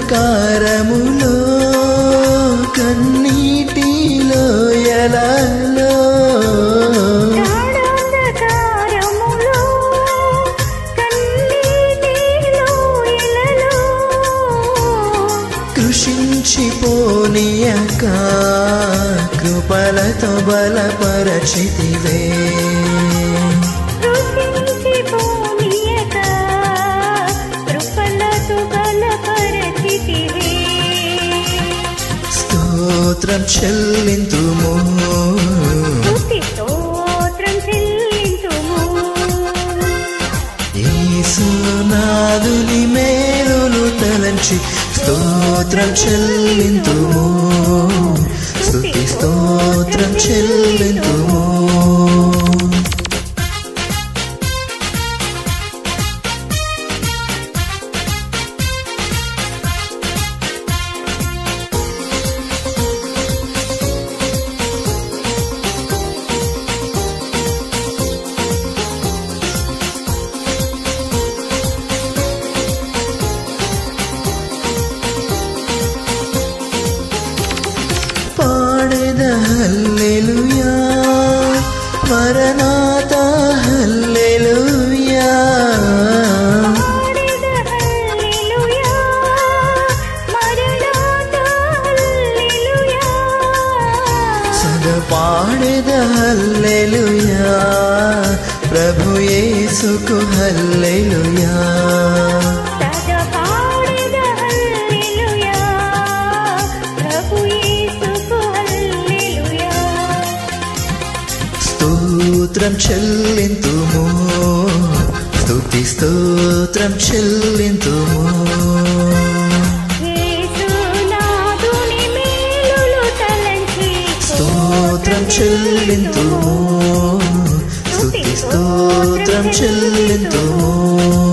గాఢాంధకారములో కన్నీటిలో ఎలలో గాఢాంధకారములో కన్నీటిలో ఇలలో కృషించిపోనీయక కృపలతో బలపరచితివే కృషించిపోనీయక కృపలతో బలపరచితివే. స్తోత్రం చెల్లింతుము స్తుతి స్తోత్రం చెల్లింతుము. యేసునాథుని మేలును తలంచి స్తోత్రం చెల్లింతుము స్తుతి స్తోత్రం చెల్లింతుము పాడెద హల్లెలూయా మరణాత హల్లెలూయా పాడెద హల్లెలూయా, మరణాత హల్లెలూయా. సద పాడెద హల్లెలూయా ప్రభు యేసుకు హల్లెలూయా సదా పాడెద హల్లెలూయా, ప్రభు యేసుకు హల్లెలూయా. స్తోత్రం చెల్లింతుము స్తుతి స్తోత్రం చెల్లింతుము యేసునాథుని మేలులు తలంచి స్తోత్రం చెల్లింతుము స్తుతి స్తోత్రం చెల్లింతుము